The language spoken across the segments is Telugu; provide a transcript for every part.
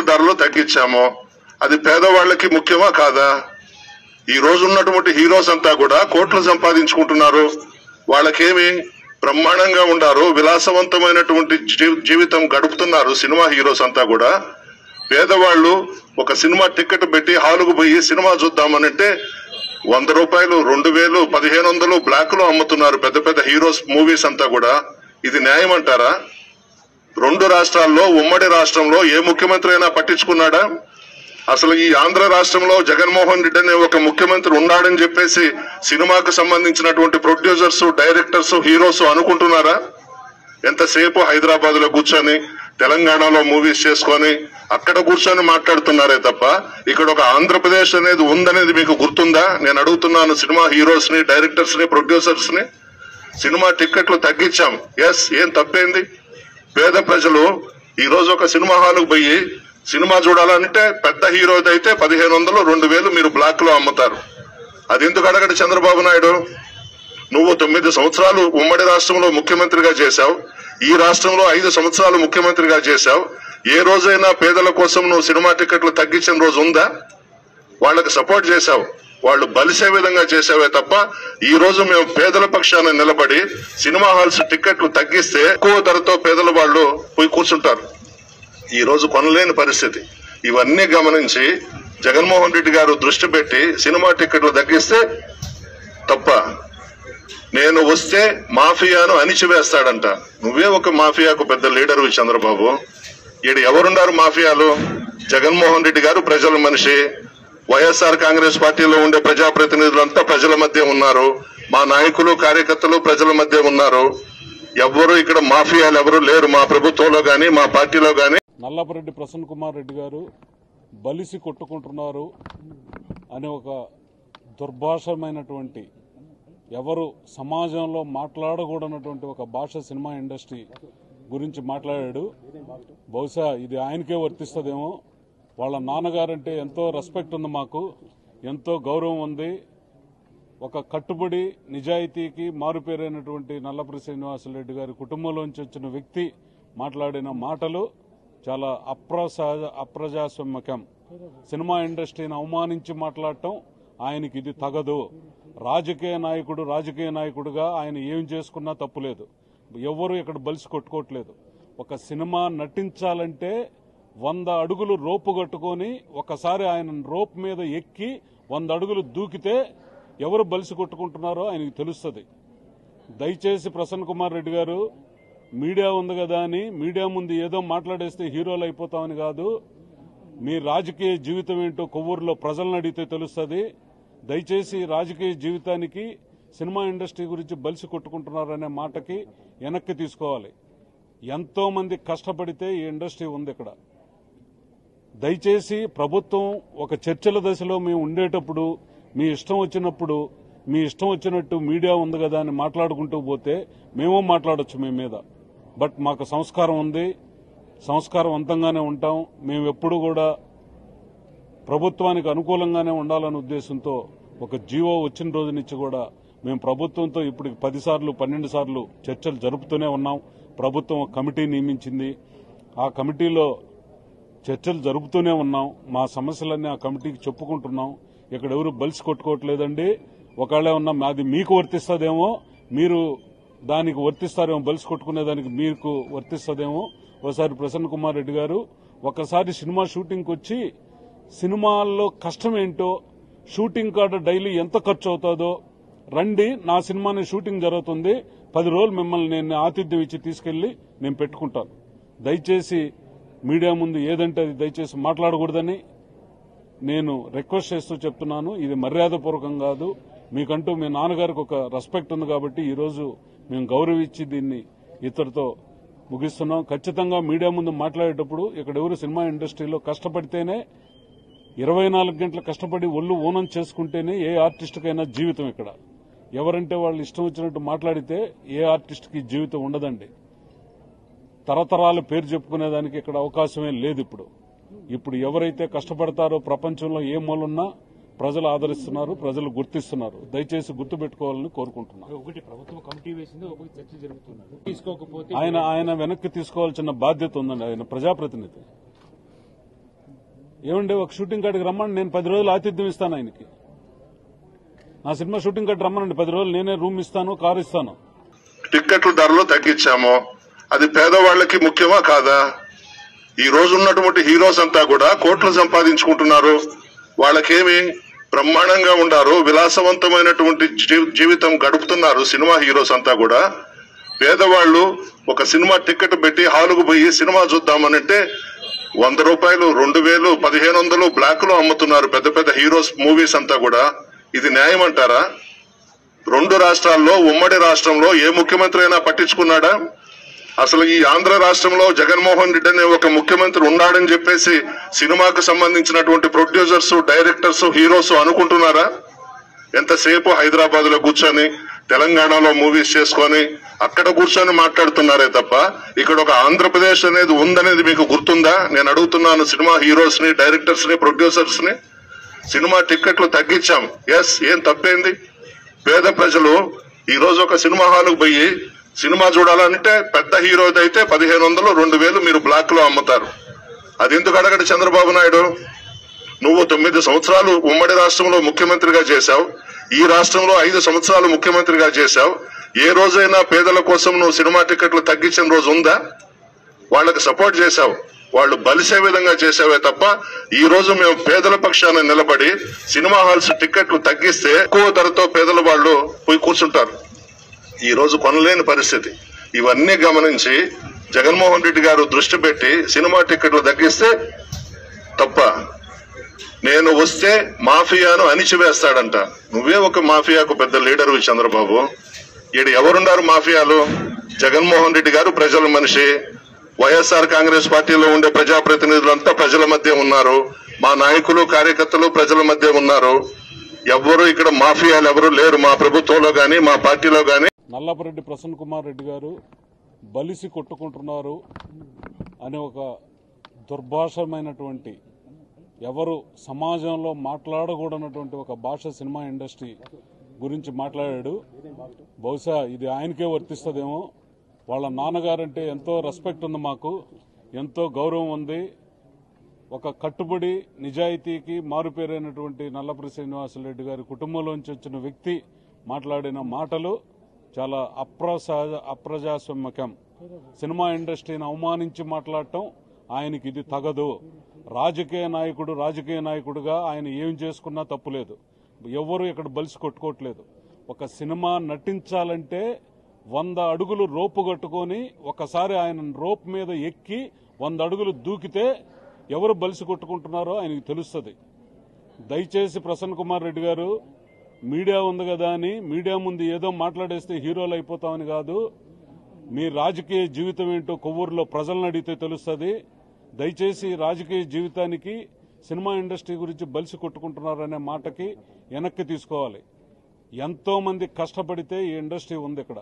ధరలు తగ్గించాము అది పేదవాళ్ళకి ముఖ్యమా కాదా ఈ రోజు ఉన్నటువంటి హీరోస్ అంతా కూడా కోట్లు సంపాదించుకుంటున్నారు వాళ్ళకేమి బ్రహ్మాండంగా ఉండారు విలాసవంతమైనటువంటి జీ- జీవితం గడుపుతున్నారు సినిమా హీరోస్ అంతా కూడా పేదవాళ్ళు ఒక సినిమా టికెట్ పెట్టి హాలుకు పోయి సినిమా చూద్దామనంటే వంద రూపాయలు రెండు వేలు పదిహేను వందలు బ్లాక్ లో అమ్ముతున్నారు పెద్ద పెద్ద హీరోస్ మూవీస్ అంతా కూడా ఇది న్యాయం అంటారా రెండు రాష్ట్రాల్లో ఉమ్మడి రాష్ట్రంలో ఏ ముఖ్యమంత్రి అయినా పట్టించుకున్నాడా అసలు ఈ ఆంధ్ర రాష్ట్రంలో జగన్మోహన్ రెడ్డి అనే ఒక ముఖ్యమంత్రి ఉన్నాడని చెప్పేసి సినిమాకు సంబంధించినటువంటి ప్రొడ్యూసర్స్ డైరెక్టర్స్ హీరోస్ అనుకుంటున్నారా ఎంతసేపు హైదరాబాద్ లో కూర్చొని తెలంగాణలో మూవీస్ చేసుకొని అక్కడ కూర్చొని మాట్లాడుతున్నారే తప్ప ఇక్కడ ఒక ఆంధ్రప్రదేశ్ అనేది ఉందనేది మీకు గుర్తుందా నేను అడుగుతున్నాను సినిమా హీరోస్ ని డైరెక్టర్స్ ని ప్రొడ్యూసర్స్ ని సినిమా టిక్కెట్లు తగ్గించాం ఎస్ ఏం తప్పేంది పేద ప్రజలు ఈ రోజు ఒక సినిమా హాల్కు పోయి సినిమా చూడాలంటే పెద్ద హీరోది అయితే పదిహేను వందలు రెండు వేలు మీరు బ్లాక్ లో అమ్ముతారు అది ఎందుకు అడగడు చంద్రబాబు నాయుడు నువ్వు తొమ్మిది సంవత్సరాలు ఉమ్మడి రాష్ట్రంలో ముఖ్యమంత్రిగా చేశావు ఈ రాష్ట్రంలో ఐదు సంవత్సరాలు ముఖ్యమంత్రిగా చేశావు ఏ రోజైనా పేదల కోసం నువ్వు సినిమా టికెట్లు తగ్గించిన రోజు ఉందా వాళ్ళకి సపోర్ట్ చేశావు వాళ్ళు బలిసే విధంగా చేసావే తప్ప ఈ రోజు మేము పేదల పక్షాన నిలబడి సినిమా హాల్స్ టికెట్లు తగ్గిస్తే ఎక్కువ ధరతో పేదల వాళ్ళు పోయి కూర్చుంటారు ఈ రోజు కొనలేని పరిస్థితి ఇవన్నీ గమనించి జగన్మోహన్ రెడ్డి గారు దృష్టి పెట్టి సినిమా టికెట్లు తగ్గిస్తే తప్ప నేను వస్తే మాఫియాను అణిచివేస్తాడంట నువ్వే ఒక మాఫియాకు పెద్ద లీడర్ చంద్రబాబు ఈడు ఎవరున్నారు మాఫియాలు జగన్మోహన్ రెడ్డి గారు ప్రజల మనిషి వైఎస్ఆర్ కాంగ్రెస్ పార్టీలో ఉండే ప్రజాప్రతినిధులంతా ప్రజల మధ్య ఉన్నారు మా నాయకులు కార్యకర్తలు ప్రజల మధ్య ఉన్నారు ఎవ్వరు ఇక్కడ మాఫియాలు ఎవరు లేరు మా ప్రభుత్వంలో గాని మా పార్టీలో గాని నల్లపరెడ్డి ప్రసన్న కుమార్ రెడ్డి గారు బలిసి కొట్టుకుంటున్నారు అనే ఒక దుర్భాషమైనటువంటి ఎవరు సమాజంలో మాట్లాడకూడనటువంటి ఒక భాష సినిమా ఇండస్ట్రీ గురించి మాట్లాడాడు బహుశా ఇది ఆయనకే వర్తిస్తుందేమో వాళ్ళ నాన్నగారంటే ఎంతో రెస్పెక్ట్ ఉంది మాకు ఎంతో గౌరవం ఉంది ఒక కట్టుబడి నిజాయితీకి మారుపేరైనటువంటి నల్లపురి శ్రీనివాసరెడ్డి గారి కుటుంబంలోంచి వచ్చిన వ్యక్తి మాట్లాడిన మాటలు చాలా అప్రసా అప్రజాస్వామ్యకం సినిమా ఇండస్ట్రీని అవమానించి మాట్లాడటం ఆయనకి ఇది తగదు రాజకీయ నాయకుడు రాజకీయ నాయకుడుగా ఆయన ఏం చేసుకున్నా తప్పులేదు ఎవరు ఇక్కడ బలిసి కొట్టుకోవట్లేదు ఒక సినిమా నటించాలంటే వంద అడుగులు రోపు కట్టుకొని ఒకసారి ఆయన రోప్ మీద ఎక్కి వంద అడుగులు దూకితే ఎవరు బలిసి కొట్టుకుంటున్నారో ఆయనకి తెలుస్తుంది దయచేసి ప్రసన్న కుమార్ రెడ్డి గారు మీడియా ఉంది కదా అని మీడియా ముందు ఏదో మాట్లాడేస్తే హీరోలు అయిపోతామని కాదు మీ రాజకీయ జీవితం ఏంటో కొవ్వూరులో ప్రజలను అడిగితే తెలుస్తుంది దయచేసి రాజకీయ జీవితానికి సినిమా ఇండస్ట్రీ గురించి బలిసి కొట్టుకుంటున్నారనే మాటకి వెనక్కి తీసుకోవాలి ఎంతో మంది కష్టపడితే ఈ ఇండస్ట్రీ ఉంది ఇక్కడ దయచేసి ప్రభుత్వం ఒక చర్చల దశలో మేము ఉండేటప్పుడు మీ ఇష్టం వచ్చినప్పుడు మీ ఇష్టం వచ్చినట్టు మీడియా ఉంది కదా అని మాట్లాడుకుంటూ పోతే మేము మాట్లాడొచ్చు మీ మీద బట్ మాకు సంస్కారం ఉంది సంస్కారవంతంగానే ఉంటాం మేము ఎప్పుడు కూడా ప్రభుత్వానికి అనుకూలంగానే ఉండాలనే ఉద్దేశంతో ఒక జీవో వచ్చిన రోజు నుంచి కూడా మేము ప్రభుత్వంతో ఇప్పుడు పది సార్లు పన్నెండు సార్లు చర్చలు జరుపుతూనే ఉన్నాం ప్రభుత్వం ఒక కమిటీ నియమించింది ఆ కమిటీలో చర్చలు జరుపుతూనే ఉన్నాం మా సమస్యలన్నీ ఆ కమిటీకి చెప్పుకుంటున్నాం ఇక్కడ ఎవరు బలిసి కొట్టుకోవట్లేదండి ఒకవేళ ఉన్నా అది మీకు వర్తిస్తుందేమో మీరు దానికి వర్తిస్తారేమో బలిసి కొట్టుకునేదానికి మీకు వర్తిస్తుందేమో ఒకసారి ప్రసన్న కుమార్ రెడ్డి గారు ఒకసారి సినిమా షూటింగ్కి వచ్చి సినిమాల్లో కష్టం ఏంటో షూటింగ్ కాడ డైలీ ఎంత ఖర్చు అవుతుందో రండి నా సినిమాని షూటింగ్ జరుగుతుంది పది రోజులు మిమ్మల్ని నేను ఆతిథ్యం ఇచ్చి తీసుకెళ్లి నేను పెట్టుకుంటాను దయచేసి మీడియా ముందు ఏదంటే అది దయచేసి మాట్లాడకూడదని నేను రిక్వెస్ట్ చేస్తూ చెప్తున్నాను ఇది మర్యాదపూర్వకం కాదు మీకంటూ మీ నాన్నగారికి ఒక రెస్పెక్ట్ ఉంది కాబట్టి ఈ రోజు మేము గౌరవించి దీన్ని ఇతరుతో ముగిస్తున్నాం ఖచ్చితంగా మీడియా ముందు మాట్లాడేటప్పుడు ఇక్కడ ఎవరు సినిమా ఇండస్ట్రీలో కష్టపడితేనే ఇరవై నాలుగు గంటలు కష్టపడి ఒళ్ళు ఊనం చేసుకుంటేనే ఏ ఆర్టిస్ట్కైనా జీవితం ఇక్కడ ఎవరంటే వాళ్ళు ఇష్టం వచ్చినట్టు మాట్లాడితే ఏ ఆర్టిస్ట్కి జీవితం ఉండదండి తరతరాల పేరు చెప్పుకునేదానికి ఇక్కడ అవకాశమే లేదు ఇప్పుడు ఇప్పుడు ఎవరైతే కష్టపడతారో ప్రపంచంలో ఏ మూలున్నా ప్రజలు ఆదరిస్తున్నారు ప్రజలు గుర్తిస్తున్నారు దయచేసి గుర్తుపెట్టుకోవాలని కోరుకుంటున్నాను ఒకటి ప్రభుత్వం కమిటీ వేసింది ఒకటి చర్చ జరుగుతున్నది తీసుకోకపోతే ఆయన ఆయన వెనక్కి తీసుకోవాల్సిన బాధ్యత ఉందండి ఆయన ప్రజాప్రతినిధి ఏమండి ఒక షూటింగ్ కాడికి రమ్మని నేను పది రోజులు ఆతిథ్యం ఇస్తాను ఆయనకి నా సినిమా షూటింగ్ కాడికి రమ్మనండి పది రోజులు నేనే రూమ్ ఇస్తాను కారు ఇస్తాను టిక్కెట్ల ధరలు తగ్గించాము అది పేదవాళ్ళకి ముఖ్యమా కాదా ఈ రోజు ఉన్నటువంటి హీరోస్ అంతా కూడా కోట్లు సంపాదించుకుంటున్నారు వాళ్ళకేమి బ్రహ్మాండంగా ఉండారు విలాసవంతమైనటువంటి జీ- జీవితం గడుపుతున్నారు సినిమా హీరోస్ అంతా కూడా పేదవాళ్ళు ఒక సినిమా టికెట్ పెట్టి హాలుకు పోయి సినిమా చూద్దామనంటే వంద రూపాయలు రెండు వేలు పదిహేను వందలు బ్లాక్ లో అమ్ముతున్నారు పెద్ద పెద్ద హీరోస్ మూవీస్ అంతా కూడా ఇది న్యాయం అంటారా రెండు రాష్ట్రాల్లో ఉమ్మడి రాష్ట్రంలో ఏ ముఖ్యమంత్రి అయినా పట్టించుకున్నాడా అసలు ఈ ఆంధ్ర రాష్ట్రంలో జగన్మోహన్ రెడ్డి అనే ఒక ముఖ్యమంత్రి ఉన్నాడని చెప్పేసి సినిమాకు సంబంధించినటువంటి ప్రొడ్యూసర్స్ డైరెక్టర్స్ హీరోస్ అనుకుంటున్నారా ఎంతసేపు హైదరాబాద్ లో కూర్చొని తెలంగాణలో మూవీస్ చేసుకొని అక్కడ కూర్చొని మాట్లాడుతున్నారే తప్ప ఇక్కడ ఒక ఆంధ్రప్రదేశ్ అనేది ఉందనేది మీకు గుర్తుందా నేను అడుగుతున్నాను సినిమా హీరోస్ ని డైరెక్టర్స్ ని ప్రొడ్యూసర్స్ ని సినిమా టిక్కెట్లు తగ్గించాం ఎస్ ఏం తప్పేంది పేద ప్రజలు ఈ రోజు ఒక సినిమా హాల్కు పోయి సినిమా చూడాలంటే పెద్ద హీరోది అయితే పదిహేను వందలు రెండు వేలు మీరు బ్లాక్ లో అమ్ముతారు అది ఎందుకు అడగడు చంద్రబాబు నాయుడు నువ్వు తొమ్మిది సంవత్సరాలు ఉమ్మడి రాష్ట్రంలో ముఖ్యమంత్రిగా చేశావు ఈ రాష్ట్రంలో ఐదు సంవత్సరాలు ముఖ్యమంత్రిగా చేశావు ఏ రోజైనా పేదల కోసం నువ్వు సినిమా టికెట్లు తగ్గించిన రోజు ఉందా వాళ్ళకి సపోర్ట్ చేశావు వాళ్ళు బలిసే విధంగా చేసావే తప్ప ఈ రోజు మేము పేదల పక్షాన నిలబడి సినిమా హాల్స్ టికెట్లు తగ్గిస్తే ఎక్కువ ధరతో పేదల వాళ్ళు పోయి కూర్చుంటారు ఈ రోజు కొనలేని పరిస్థితి ఇవన్నీ గమనించి జగన్మోహన్ రెడ్డి గారు దృష్టి పెట్టి సినిమా టికెట్లు తగ్గిస్తే తప్ప నేను వస్తే మాఫియాను అణిచివేస్తాడంట నువ్వే ఒక మాఫియాకు పెద్ద లీడర్ చంద్రబాబు ఈడు ఎవరున్నారు మాఫియాలు జగన్మోహన్ రెడ్డి గారు ప్రజల మనిషి వైఎస్ఆర్ కాంగ్రెస్ పార్టీలో ఉండే ప్రజాప్రతినిధులంతా ప్రజల మధ్య ఉన్నారు మా నాయకులు కార్యకర్తలు ప్రజల మధ్య ఉన్నారు ఎవ్వరు ఇక్కడ మాఫియాలు ఎవరు లేరు మా ప్రభుత్వంలో గాని మా పార్టీలో గాని నల్లపరెడ్డి ప్రసన్న కుమార్ రెడ్డి గారు బలిసి కొట్టుకుంటున్నారు అనే ఒక దుర్భాషమైనటువంటి ఎవరు సమాజంలో మాట్లాడకూడనటువంటి ఒక భాష సినిమా ఇండస్ట్రీ గురించి మాట్లాడాడు బహుశా ఇది ఆయనకే వర్తిస్తుందేమో వాళ్ళ నాన్నగారంటే ఎంతో రెస్పెక్ట్ ఉంది మాకు ఎంతో గౌరవం ఉంది ఒక కట్టుబడి నిజాయితీకి మారుపేరైనటువంటి నల్లపురి శ్రీనివాసరెడ్డి గారి కుటుంబంలోంచి వచ్చిన వ్యక్తి మాట్లాడిన మాటలు చాలా అప్రసా అప్రజాస్వామ్యకం సినిమా ఇండస్ట్రీని అవమానించి మాట్లాడటం ఆయనకి ఇది తగదు రాజకీయ నాయకుడు రాజకీయ నాయకుడుగా ఆయన ఏం చేసుకున్నా తప్పులేదు ఎవరు ఇక్కడ బలిసి కొట్టుకోవట్లేదు ఒక సినిమా నటించాలంటే వంద అడుగులు రోపు కట్టుకొని ఒకసారి ఆయన రోప్ మీద ఎక్కి వంద అడుగులు దూకితే ఎవరు బలిసి కొట్టుకుంటున్నారో ఆయనకి తెలుస్తుంది దయచేసి ప్రసన్న కుమార్ రెడ్డి గారు మీడియా ఉంది కదా అని మీడియా ముందు ఏదో మాట్లాడేస్తే హీరోలు అయిపోతామని కాదు మీ రాజకీయ జీవితం ఏంటో కొవ్వూరులో ప్రజలను అడిగితే తెలుస్తుంది దయచేసి రాజకీయ జీవితానికి సినిమా ఇండస్ట్రీ గురించి బలిసి కొట్టుకుంటున్నారనే మాటకి వెనక్కి తీసుకోవాలి ఎంతో మంది కష్టపడితే ఈ ఇండస్ట్రీ ఉంది ఇక్కడ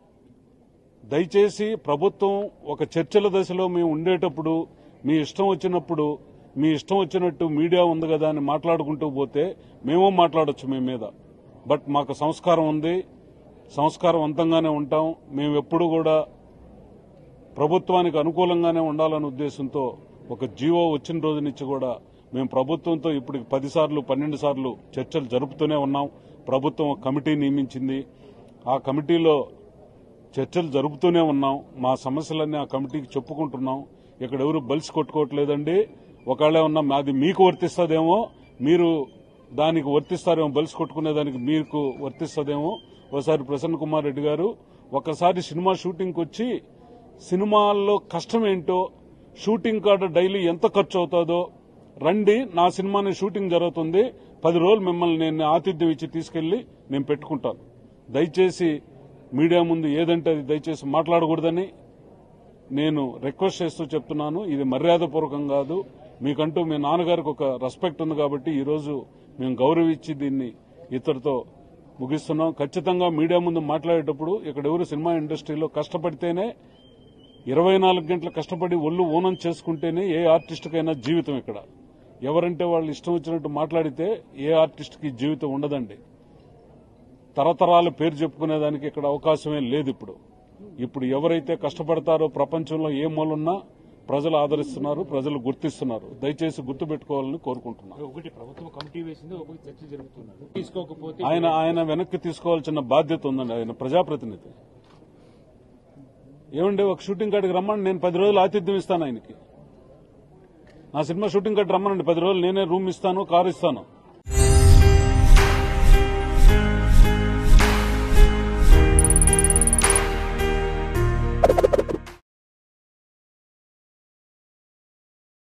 దయచేసి ప్రభుత్వం ఒక చర్చల దశలో మేము ఉండేటప్పుడు మీ ఇష్టం వచ్చినప్పుడు మీ ఇష్టం వచ్చినట్టు మీడియా ఉంది కదా అని మాట్లాడుకుంటూ పోతే మేము మాట్లాడొచ్చు మీ మీద బట్ మాకు సంస్కారం ఉంది సంస్కారవంతంగానే ఉంటాం మేము ఎప్పుడు కూడా ప్రభుత్వానికి అనుకూలంగానే ఉండాలనే ఉద్దేశంతో ఒక జీవో వచ్చిన రోజు నుంచి కూడా మేము ప్రభుత్వంతో ఇప్పుడు పది సార్లు పన్నెండు సార్లు చర్చలు జరుపుతూనే ఉన్నాం ప్రభుత్వం ఒక కమిటీ నియమించింది ఆ కమిటీలో చర్చలు జరుపుతూనే ఉన్నాం మా సమస్యలన్నీ ఆ కమిటీకి చెప్పుకుంటున్నాం ఇక్కడ ఎవరు బలిసి కొట్టుకోవట్లేదండి ఒకవేళ ఉన్నా అది మీకు వర్తిస్తుందేమో మీరు దానికి వర్తిస్తారేమో బలిసి కొట్టుకునేదానికి మీకు వర్తిస్తుందేమో ఒకసారి ప్రసన్న కుమార్ రెడ్డి గారు ఒకసారి సినిమా షూటింగ్కి వచ్చి సినిమాల్లో కష్టం ఏంటో షూటింగ్ కాడ డైలీ ఎంత ఖర్చు అవుతుందో రండి నా సినిమాని షూటింగ్ జరుగుతుంది పది రోజులు మిమ్మల్ని నేను ఆతిథ్యం ఇచ్చి తీసుకెళ్లి నేను పెట్టుకుంటాను దయచేసి మీడియా ముందు ఏదంటే అది దయచేసి మాట్లాడకూడదని నేను రిక్వెస్ట్ చేస్తూ చెప్తున్నాను ఇది మర్యాదపూర్వకం కాదు మీకంటూ మీ నాన్నగారికి ఒక రెస్పెక్ట్ ఉంది కాబట్టి ఈ రోజు మేము గౌరవించి దీన్ని ఇతరుతో ముగిస్తున్నాం ఖచ్చితంగా మీడియా ముందు మాట్లాడేటప్పుడు ఇక్కడ ఎవరు సినిమా ఇండస్ట్రీలో కష్టపడితేనే ఇరవై నాలుగు గంటలు కష్టపడి ఒళ్ళు ఊనం చేసుకుంటేనే ఏ ఆర్టిస్ట్కైనా జీవితం ఇక్కడ ఎవరంటే వాళ్ళు ఇష్టం వచ్చినట్టు మాట్లాడితే ఏ ఆర్టిస్ట్కి జీవితం ఉండదండి తరతరాల పేరు చెప్పుకునేదానికి ఇక్కడ అవకాశమే లేదు ఇప్పుడు ఇప్పుడు ఎవరైతే కష్టపడతారో ప్రపంచంలో ఏ మూలున్నా ప్రజలు ఆదరిస్తున్నారు ప్రజలు గుర్తిస్తున్నారు దయచేసి గుర్తుపెట్టుకోవాలని కోరుకుంటున్నాను ఒకటి ప్రభుత్వం కమిటీ వేసింది ఒకటి చర్చ జరుగుతున్నది తీసుకోకపోతే ఆయన ఆయన వెనక్కి తీసుకోవాల్సిన బాధ్యత ఉందండి ఆయన ప్రజాప్రతినిధి ఏమండి ఒక షూటింగ్ కాడికి రమ్మని నేను పది రోజులు ఆతిథ్యం ఇస్తాను ఆయనకి నా సినిమా షూటింగ్ కాడికి రమ్మనండి పది రోజులు నేనే రూమ్ ఇస్తాను కారు ఇస్తాను